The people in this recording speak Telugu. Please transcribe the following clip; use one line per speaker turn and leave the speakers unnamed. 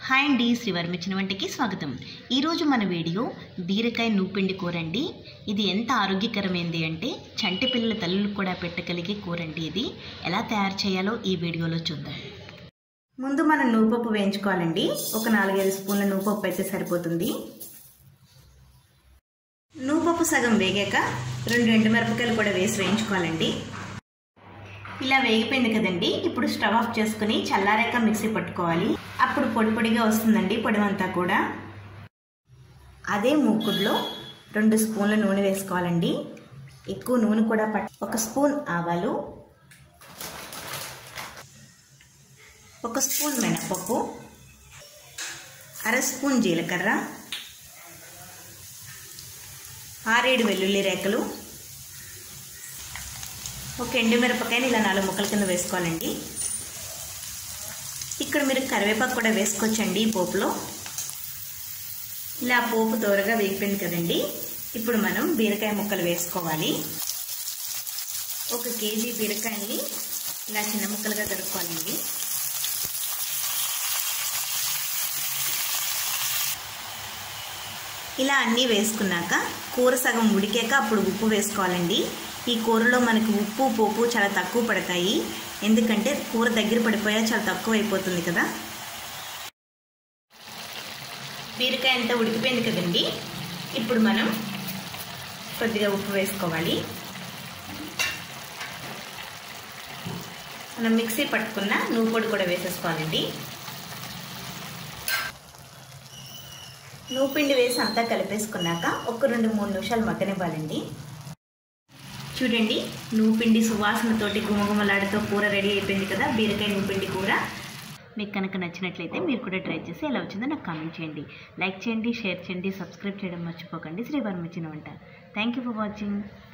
హాయ్ అండి శ్రీవర్మిచ్చిన వంటకి స్వాగతం ఈరోజు మన వీడియో బీరకాయ నూపిండి కూర అండి ఇది ఎంత ఆరోగ్యకరమైంది అంటే చంటి పిల్లల తల్లులకు కూడా పెట్టగలిగే కూర అండి ఇది ఎలా తయారు చేయాలో ఈ వీడియోలో చూద్దాం ముందు మనం నూపప్పు వేయించుకోవాలండి ఒక నాలుగైదు స్పూన్ల నూపప్పు అయితే సరిపోతుంది నూపప్పు సగం వేగాక రెండు ఎండు మిరపకాయలు కూడా వేసి వేయించుకోవాలండి ఇలా వేగిపోయింది కదండి ఇప్పుడు స్టవ్ ఆఫ్ చేసుకుని చల్లారాక మిక్సీ పట్టుకోవాలి అప్పుడు పొడి పొడిగా వస్తుందండి పొడి అంతా కూడా అదే మూకుడులో రెండు స్పూన్ల నూనె వేసుకోవాలండి ఎక్కువ నూనె కూడా పట్ ఒక స్పూన్ ఆవాలు ఒక స్పూన్ మినపప్పు అర స్పూన్ జీలకర్ర ఆరేడు వెల్లుల్లి రేకలు ఒక ఎండుమిరపకాయని ఇలా నాలుగు ముక్కల కింద వేసుకోవాలండి ఇక్కడ మీరు కరివేపాకు కూడా వేసుకోవచ్చండి ఈ పోపులో ఇలా పోపు దూరగా వేగిపోయింది కదండి ఇప్పుడు మనం బీరకాయ ముక్కలు వేసుకోవాలి ఒక కేజీ బీరకాయని ఇలా చిన్న ముక్కలుగా దొరుకుకోవాలండి ఇలా అన్నీ వేసుకున్నాక కూర సగం ఉడికాక అప్పుడు ఉప్పు వేసుకోవాలండి ఈ కూరలో మనకి ఉప్పు పోపు చాలా తక్కువ పడతాయి ఎందుకంటే కూర దగ్గర పడిపోయా చాలా తక్కువ అయిపోతుంది కదా బీరకాయ అంతా ఉడికిపోయింది కదండి ఇప్పుడు మనం కొద్దిగా ఉప్పు వేసుకోవాలి మనం మిక్సీ పట్టుకున్న నువ్వు పొడి కూడా వేసేసుకోవాలండి నువ్వు పిండి వేసి అంతా కలిపేసుకున్నాక ఒక రెండు మూడు నిమిషాలు మగ్గనివ్వాలండి చూడండి నువ్వు పిండి సువాసనతోటి గుమగుమలాడుతో కూర రెడీ అయిపోయింది కదా బీరకాయ నువ్వు పిండి కూర మీకు కనుక నచ్చినట్లయితే మీరు కూడా ట్రై చేసి ఎలా వచ్చిందో నాకు కామెంట్ చేయండి లైక్ చేయండి షేర్ చేయండి సబ్స్క్రైబ్ చేయడం మర్చిపోకండి శ్రీవారం వచ్చిన వంట థ్యాంక్ యూ ఫర్ వాచింగ్